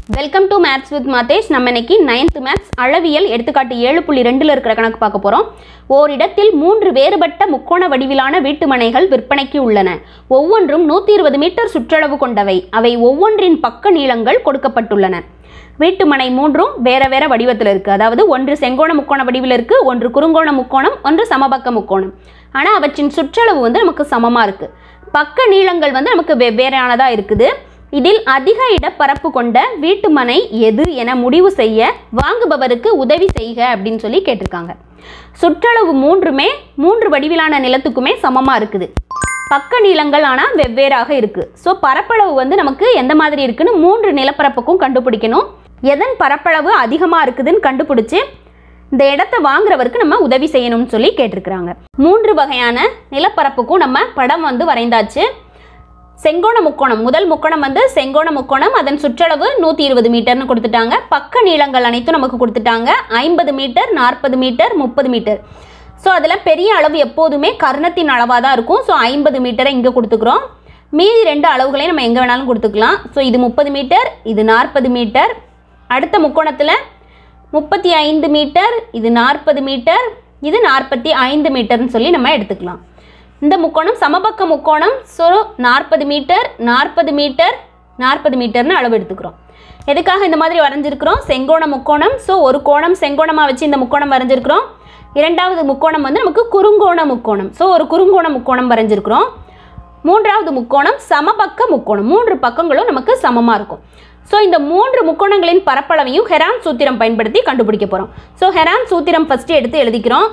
welcome to maths with Mathesh நம்ம இன்னைக்கு ninth maths அளவியல் எடுத்துக்காட்டு ஏழு புள்ளி ரெண்டில் இருக்கிற கணக்கு பார்க்க போகிறோம் ஓரிடத்தில் மூன்று வேறுபட்ட முக்கோண வடிவிலான வீட்டுமனைகள் விற்பனைக்கு உள்ளன ஒவ்வொன்றும் நூற்றி இருபது மீட்டர் சுற்றளவு கொண்டவை அவை ஒவ்வொன்றின் பக்க நீளங்கள் கொடுக்கப்பட்டுள்ளன வீட்டுமனை மூன்றும் வேற வேற வடிவத்தில் இருக்குது அதாவது ஒன்று செங்கோண முக்கோண வடிவில் இருக்குது ஒன்று குறுங்கோண முக்கோணம் ஒன்று சமபக்க முக்கோணம் ஆனால் அவற்றின் சுற்றளவு வந்து நமக்கு சமமாக இருக்குது பக்க நீளங்கள் வந்து நமக்கு வெவ்வேறானதாக இருக்குது இதில் அதிக இடப்பரப்பு கொண்ட வீட்டுமனை எது என முடிவு செய்ய வாங்குபவருக்கு உதவி செய்க அப்படின்னு சொல்லி கேட்டிருக்காங்க சுற்றளவு மூன்றுமே மூன்று வடிவிலான நிலத்துக்குமே சமமாக இருக்குது பக்க நீளங்கள் ஆனால் வெவ்வேறாக இருக்குது ஸோ பரப்பளவு வந்து நமக்கு எந்த மாதிரி இருக்குன்னு மூன்று நிலப்பரப்புக்கும் கண்டுபிடிக்கணும் எதன் பரப்பளவு அதிகமாக இருக்குதுன்னு கண்டுபிடிச்சு இந்த இடத்த வாங்குறவருக்கு நம்ம உதவி செய்யணும்னு சொல்லி கேட்டிருக்கிறாங்க மூன்று வகையான நிலப்பரப்புக்கும் நம்ம படம் வந்து வரைந்தாச்சு செங்கோண முக்கோணம் முதல் முக்கோணம் வந்து செங்கோண முக்கோணம் அதன் சுற்றளவு நூற்றி இருபது மீட்டர்னு கொடுத்துட்டாங்க பக்க நீளங்கள் அனைத்தும் நமக்கு கொடுத்துட்டாங்க ஐம்பது மீட்டர் நாற்பது மீட்டர் முப்பது மீட்டர் ஸோ அதில் பெரிய அளவு எப்போதுமே கர்ணத்தின் அளவாக தான் இருக்கும் ஸோ ஐம்பது மீட்டரை இங்கே கொடுத்துக்கிறோம் மீதி ரெண்டு அளவுகளையும் நம்ம எங்கே வேணாலும் கொடுத்துக்கலாம் ஸோ இது முப்பது மீட்டர் இது நாற்பது மீட்டர் அடுத்த முக்கோணத்தில் முப்பத்தி ஐந்து மீட்டர் இது நாற்பது மீட்டர் இது நாற்பத்தி ஐந்து மீட்டர்னு சொல்லி நம்ம எடுத்துக்கலாம் இந்த முக்கோணம் சமபக்க முக்கோணம் ஸோ நாற்பது மீட்டர் நாற்பது மீட்டர் நாற்பது மீட்டர்னு அளவு எடுத்துக்கிறோம் எதுக்காக இந்த மாதிரி வரைஞ்சிருக்கிறோம் செங்கோண முக்கோணம் ஸோ ஒரு கோணம் செங்கோணமாக வச்சு இந்த முக்கோணம் வரைஞ்சிருக்கிறோம் இரண்டாவது முக்கோணம் வந்து நமக்கு குறுங்கோண முக்கோணம் ஸோ ஒரு குறுங்கோண முக்கோணம் வரைஞ்சிருக்கிறோம் மூன்றாவது முக்கோணம் சமபக்க முக்கோணம் மூன்று பக்கங்களும் நமக்கு சமமாக இருக்கும் ஸோ இந்த மூன்று முக்கோணங்களின் பரப்பளவையும் ஹெரான் சூத்திரம் பயன்படுத்தி கண்டுபிடிக்க போகிறோம் ஸோ ஹெரான் சூத்திரம் ஃபஸ்ட்டு எடுத்து எழுதிக்கிறோம்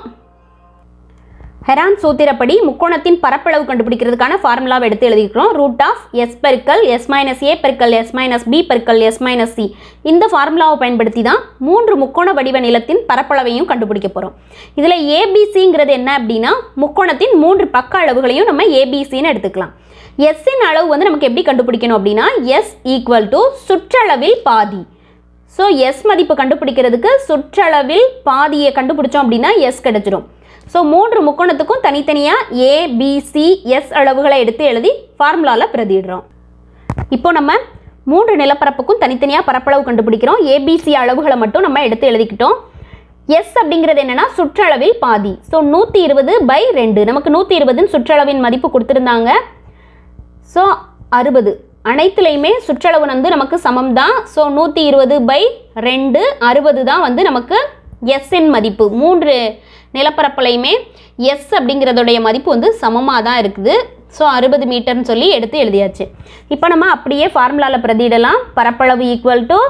ஹெரான் சூத்திரப்படி முக்கோணத்தின் பரப்பளவு கண்டுபிடிக்கிறதுக்கான ஃபார்முலாவை எடுத்து எழுதிக்கிறோம் ரூட் ஆஃப் எஸ் பெருக்கல் எஸ் மைனஸ் ஏ பெருக்கல் எஸ் மைனஸ் பி பெருக்கல் எஸ் மைனஸ் சி இந்த ஃபார்முலாவை பயன்படுத்தி தான் மூன்று முக்கோண வடிவ நிலத்தின் பரப்பளவையும் கண்டுபிடிக்க போகிறோம் இதில் ஏபிசிங்கிறது என்ன அப்படின்னா முக்கோணத்தின் மூன்று பக்க அளவுகளையும் நம்ம ஏபிசின்னு எடுத்துக்கலாம் எஸ்ஸின் அளவு வந்து நமக்கு எப்படி கண்டுபிடிக்கணும் அப்படின்னா எஸ் ஈக்குவல் டு சுற்றளவில் பாதி ஸோ எஸ் மதிப்பு கண்டுபிடிக்கிறதுக்கு சுற்றளவில் பாதியை கண்டுபிடிச்சோம் அப்படின்னா எஸ் கிடைச்சிரும் ஸோ மூன்று முக்கோணத்துக்கும் தனித்தனியாக ஏ பி சி எஸ் அளவுகளை எடுத்து எழுதி ஃபார்முலாவில் பிரதிடுறோம் இப்போ நம்ம மூன்று நிலப்பரப்புக்கும் தனித்தனியாக பரப்பளவு கண்டுபிடிக்கிறோம் ஏபிசி அளவுகளை மட்டும் நம்ம எடுத்து எழுதிக்கிட்டோம் எஸ் அப்படிங்கிறது என்னென்னா சுற்றளவில் பாதி ஸோ நூற்றி இருபது பை ரெண்டு நமக்கு நூற்றி இருபதுன்னு சுற்றளவின் மதிப்பு கொடுத்துருந்தாங்க ஸோ அறுபது அனைத்துலேயுமே சுற்றளவு வந்து நமக்கு சமம் தான் ஸோ நூற்றி இருபது பை ரெண்டு அறுபது தான் வந்து நமக்கு எஸ்ஸின் மதிப்பு மூன்று நிலப்பரப்புலையுமே எஸ் அப்படிங்கிறதுடைய மதிப்பு வந்து சமமாக தான் இருக்குது ஸோ அறுபது மீட்டர்னு சொல்லி எடுத்து எழுதியாச்சு இப்போ நம்ம அப்படியே ஃபார்முலாவில் பிரதியிடலாம் பரப்பளவு equal to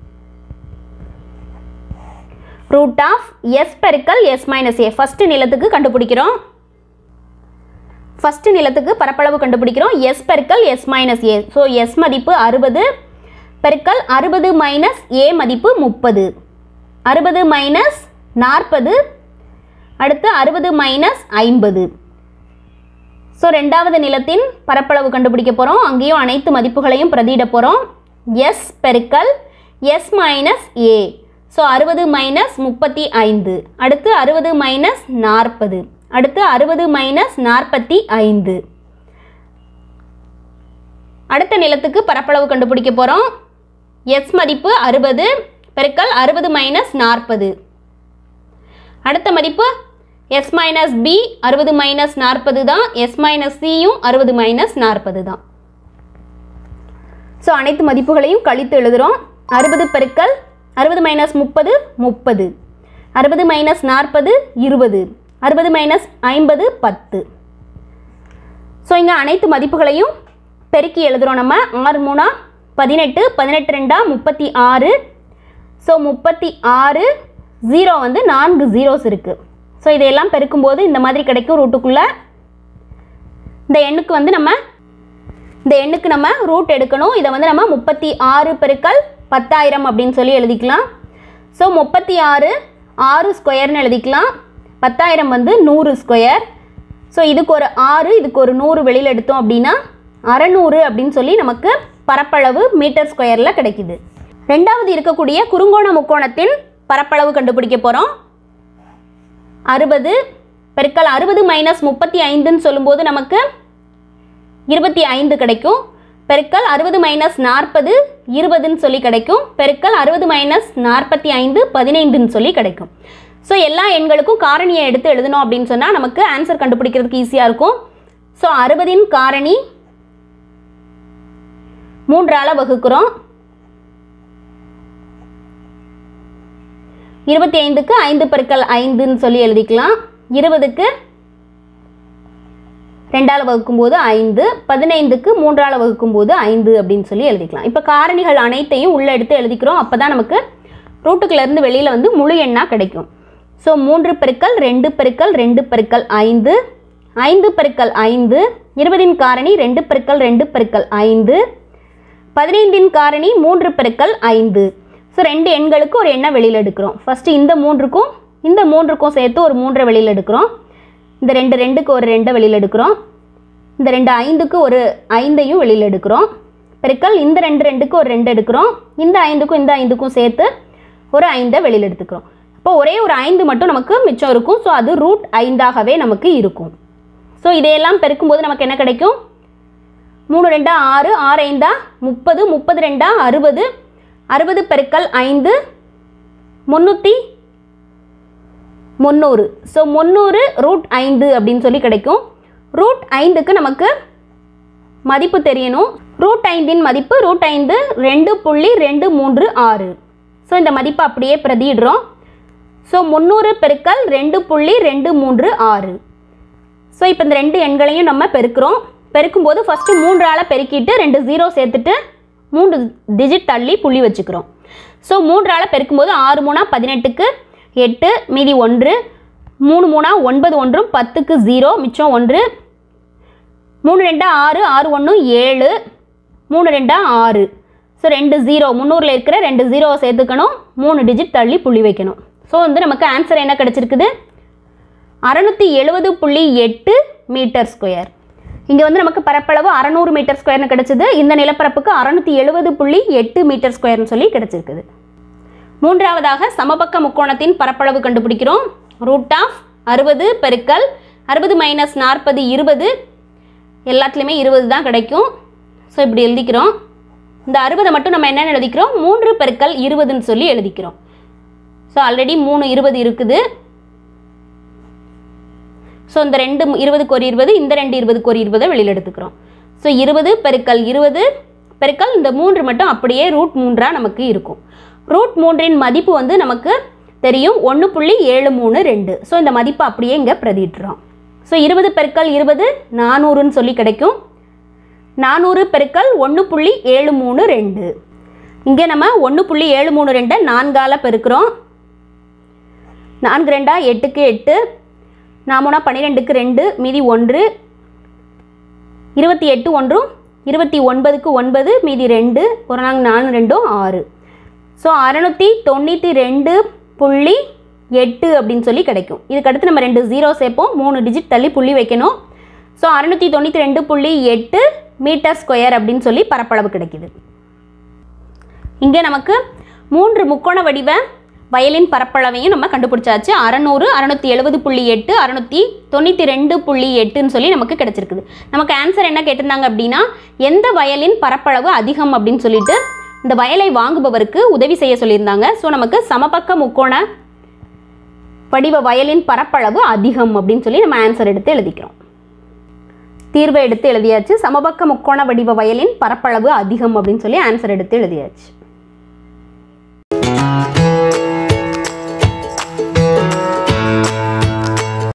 root of S பெருக்கல் எஸ் மைனஸ் ஏ ஃபஸ்ட்டு நிலத்துக்கு கண்டுபிடிக்கிறோம் ஃபஸ்ட்டு நிலத்துக்கு பரப்பளவு கண்டுபிடிக்கிறோம் எஸ் பெருக்கல் S minus A so S மதிப்பு அறுபது பெருக்கல் அறுபது மைனஸ் ஏ மதிப்பு முப்பது அறுபது மைனஸ் நாற்பது அடுத்து அறுபது மைனஸ் ஐம்பது ஸோ ரெண்டாவது நிலத்தின் பரப்பளவு கண்டுபிடிக்க போகிறோம் அங்கேயும் அனைத்து மதிப்புகளையும் பிரதியிட போகிறோம் எஸ் பெருக்கல் எஸ் மைனஸ் ஏ ஸோ அறுபது மைனஸ் முப்பத்தி ஐந்து அடுத்து அறுபது மைனஸ் நாற்பது அடுத்து அறுபது மைனஸ் நாற்பத்தி ஐந்து அடுத்த நிலத்துக்கு பரப்பளவு கண்டுபிடிக்க போகிறோம் எஸ் மதிப்பு அறுபது பெருக்கல் அறுபது மைனஸ் நாற்பது அடுத்த மதிப்பு எஸ் மைனஸ் பி அறுபது மைனஸ் நாற்பது தான் எஸ் மைனஸ் சியும் அறுபது மைனஸ் நாற்பது தான் ஸோ அனைத்து மதிப்புகளையும் கழித்து எழுதுகிறோம் அறுபது பெருக்கல் அறுபது மைனஸ் முப்பது முப்பது அறுபது மைனஸ் நாற்பது இருபது அறுபது மைனஸ் ஐம்பது பத்து ஸோ இங்கே அனைத்து மதிப்புகளையும் பெருக்கி எழுதுகிறோம் நம்ம ஆறு மூணா பதினெட்டு பதினெட்டு ரெண்டா முப்பத்தி ஆறு ஸோ முப்பத்தி ஆறு ஜீரோ வந்து நான்கு ஜீரோஸ் இருக்குது ஸோ இதையெல்லாம் பெருக்கும்போது இந்த மாதிரி கிடைக்கும் ரூட்டுக்குள்ளே இந்த எண்ணுக்கு வந்து நம்ம இந்த எண்ணுக்கு நம்ம ரூட் எடுக்கணும் இதை வந்து நம்ம முப்பத்தி ஆறு பெருக்கல் பத்தாயிரம் அப்படின்னு சொல்லி எழுதிக்கலாம் ஸோ முப்பத்தி ஆறு ஆறு ஸ்கொயர்னு எழுதிக்கலாம் பத்தாயிரம் வந்து நூறு ஸ்கொயர் ஸோ இதுக்கு ஒரு ஆறு இதுக்கு ஒரு நூறு வெளியில் எடுத்தோம் அப்படின்னா அறநூறு அப்படின்னு சொல்லி நமக்கு பரப்பளவு மீட்டர் ஸ்கொயரில் கிடைக்குது ரெண்டாவது இருக்கக்கூடிய குறுங்கோண முக்கோணத்தின் பரப்பளவு கண்டுபிடிக்க போகிறோம் அறுபது பெருக்கல் அறுபது மைனஸ் முப்பத்தி ஐந்துன்னு சொல்லும்போது நமக்கு இருபத்தி ஐந்து கிடைக்கும் பெருக்கல் அறுபது மைனஸ் நாற்பது இருபதுன்னு சொல்லி கிடைக்கும் பெருக்கல் அறுபது மைனஸ் நாற்பத்தி ஐந்து பதினைந்துன்னு சொல்லி கிடைக்கும் ஸோ எல்லா எண்களுக்கும் காரணியை எடுத்து எழுதணும் அப்படின்னு சொன்னால் நமக்கு ஆன்சர் கண்டுபிடிக்கிறதுக்கு ஈஸியாக இருக்கும் ஸோ அறுபதின் காரணி மூன்றால் வகுக்கிறோம் இருபத்தி ஐந்துக்கு ஐந்து பெருக்கல் ஐந்துன்னு சொல்லி எழுதிக்கலாம் இருபதுக்கு ரெண்டால் வகுக்கும்போது ஐந்து பதினைந்துக்கு மூன்றால் வகுக்கும்போது ஐந்து அப்படின்னு சொல்லி எழுதிக்கலாம் இப்போ காரணிகள் அனைத்தையும் உள்ளே எடுத்து எழுதிக்கிறோம் அப்போ தான் நமக்கு ரூட்டுக்குள்ளேருந்து வெளியில் வந்து முழு எண்ணாக கிடைக்கும் ஸோ மூன்று பெருக்கல் ரெண்டு பெருக்கல் ரெண்டு பெருக்கல் ஐந்து ஐந்து பெருக்கல் ஐந்து இருபதின் காரணி ரெண்டு பெருக்கல் ரெண்டு பெருக்கல் ஐந்து பதினைந்தின் காரணி மூன்று பெருக்கல் ஐந்து ஸோ ரெண்டு எண்களுக்கு ஒரு எண்ணை வெளியில் எடுக்கிறோம் ஃபஸ்ட்டு இந்த மூன்றுக்கும் இந்த மூன்றுக்கும் சேர்த்து ஒரு மூன்றை வெளியில் எடுக்கிறோம் இந்த ரெண்டு ரெண்டுக்கு ஒரு ரெண்டை வெளியில் எடுக்கிறோம் இந்த ரெண்டு ஐந்துக்கு ஒரு ஐந்தையும் வெளியில் எடுக்கிறோம் பெருக்கல் இந்த ரெண்டு ரெண்டுக்கு ஒரு ரெண்டு எடுக்கிறோம் இந்த ஐந்துக்கும் இந்த ஐந்துக்கும் சேர்த்து ஒரு ஐந்தை வெளியில் எடுத்துக்கிறோம் இப்போ ஒரே ஒரு ஐந்து மட்டும் நமக்கு மிச்சம் இருக்கும் ஸோ அது ரூட் ஐந்தாகவே நமக்கு இருக்கும் ஸோ இதையெல்லாம் பெருக்கும்போது நமக்கு என்ன கிடைக்கும் மூணு ரெண்டா ஆறு ஆறு ஐந்தா முப்பது முப்பது ரெண்டா அறுபது அறுபது பெருக்கல் ஐந்து முந்நூற்றி முந்நூறு ஸோ முந்நூறு ரூட் ஐந்து அப்படின்னு சொல்லி கிடைக்கும் ரூட் ஐந்துக்கு நமக்கு மதிப்பு தெரியணும் ரூட் ஐந்தின் மதிப்பு ரூட் ஐந்து ரெண்டு புள்ளி ரெண்டு மூன்று ஆறு ஸோ இந்த மதிப்பை அப்படியே பிரதியிடுறோம் ஸோ முந்நூறு பெருக்கல் ரெண்டு புள்ளி ரெண்டு மூன்று ஆறு ஸோ இப்போ இந்த ரெண்டு எண்களையும் நம்ம பெருக்கிறோம் பெருக்கும்போது ஃபஸ்ட்டு மூன்றால் பெருக்கிட்டு ரெண்டு ஜீரோ சேர்த்துட்டு மூன்று டிஜிட் தள்ளி புள்ளி வச்சுக்கிறோம் ஸோ மூன்றால் பெருக்கும்போது ஆறு மூணா பதினெட்டுக்கு எட்டு மீதி ஒன்று மூணு மூணா ஒன்பது ஒன்றும் பத்துக்கு ஜீரோ மிச்சம் ஒன்று மூணு ரெண்டா ஆறு ஆறு ஒன்று ஏழு மூணு ரெண்டா ஆறு ஸோ ரெண்டு ஜீரோ முந்நூறில் இருக்கிற ரெண்டு ஜீரோவை சேர்த்துக்கணும் மூணு டிஜிட் தள்ளி புள்ளி வைக்கணும் ஸோ வந்து நமக்கு ஆன்சர் என்ன கிடச்சிருக்குது அறநூற்றி எழுபது புள்ளி எட்டு மீட்டர் ஸ்கொயர் இங்கே வந்து நமக்கு பரப்பளவு அறநூறு மீட்டர் ஸ்கொயர்னு கிடச்சிது இந்த நிலப்பரப்புக்கு அறநூற்றி எழுபது புள்ளி எட்டு மீட்டர் ஸ்கொயர்னு சொல்லி கிடச்சிருக்குது மூன்றாவதாக சமபக்க முக்கோணத்தின் பரப்பளவு கண்டுபிடிக்கிறோம் ரூட் ஆஃப் அறுபது பெருக்கல் அறுபது மைனஸ் நாற்பது இருபது எல்லாத்துலேயுமே இருபது தான் கிடைக்கும் ஸோ இப்படி எழுதிக்கிறோம் இந்த அறுபதை மட்டும் நம்ம என்னென்னு எழுதிக்கிறோம் மூன்று பெருக்கல் இருபதுன்னு சொல்லி எழுதிக்கிறோம் ஸோ ஆல்ரெடி மூணு இருபது இருக்குது ஸோ இந்த ரெண்டு இருபதுக்கு ஒரு இருபது இந்த ரெண்டு இருபதுக்கு ஒரு இருபதை வெளியில் எடுத்துக்கிறோம் ஸோ இருபது பெருக்கல் இருபது பெருக்கல் இந்த மூன்று மட்டும் அப்படியே ரூட் மூன்றாக நமக்கு இருக்கும் ரூட் மூன்றின் மதிப்பு வந்து நமக்கு தெரியும் ஒன்று புள்ளி ஏழு மூணு ரெண்டு ஸோ இந்த மதிப்பை அப்படியே இங்கே பிரதிட்டுறோம் ஸோ இருபது பெருக்கல் இருபது நானூறுன்னு சொல்லி கிடைக்கும் நானூறு பெருக்கல் ஒன்று புள்ளி ஏழு மூணு ரெண்டு இங்கே நம்ம ஒன்று புள்ளி ஏழு மூணு ரெண்டை நான்கால பெருக்கிறோம் நான்கு ரெண்டா எட்டுக்கு எட்டு நாமூனா பன்னிரெண்டுக்கு ரெண்டு மீதி ஒன்று இருபத்தி எட்டு ஒன்றும் இருபத்தி ஒன்பதுக்கு ஒன்பது மீதி ரெண்டு ஒரு நாங்க நாலு ரெண்டும் ஆறு ஸோ அறநூற்றி தொண்ணூற்றி ரெண்டு புள்ளி எட்டு அப்படின்னு சொல்லி கிடைக்கும் இதுக்கடுத்து நம்ம ரெண்டு ஜீரோ சேர்ப்போம் மூணு டிஜிட் தள்ளி புள்ளி வைக்கணும் ஸோ அறநூற்றி தொண்ணூற்றி ரெண்டு புள்ளி எட்டு மீட்டர் ஸ்கொயர் அப்படின்னு சொல்லி பரப்பளவு கிடைக்குது இங்கே நமக்கு மூன்று முக்கோண வடிவ வயலின் பரப்பளவையும் நம்ம கண்டுபிடிச்சாச்சு அறநூறு அறநூற்றி எழுபது புள்ளி எட்டு அறநூற்றி தொண்ணூற்றி ரெண்டு புள்ளி எட்டுன்னு சொல்லி நமக்கு கிடச்சிருக்குது நமக்கு ஆன்சர் என்ன கேட்டிருந்தாங்க அப்படின்னா எந்த வயலின் பரப்பளவு அதிகம் அப்படின்னு சொல்லிட்டு இந்த வயலை வாங்குபவருக்கு உதவி செய்ய சொல்லியிருந்தாங்க ஸோ நமக்கு சமபக்க முக்கோண வடிவ வயலின் பரப்பளவு அதிகம் அப்படின்னு சொல்லி நம்ம ஆன்சர் எடுத்து எழுதிக்கிறோம் தீர்வை எடுத்து எழுதியாச்சு சமபக்க முக்கோண வடிவ வயலின் பரப்பளவு அதிகம் அப்படின்னு சொல்லி ஆன்சர் எடுத்து எழுதியாச்சு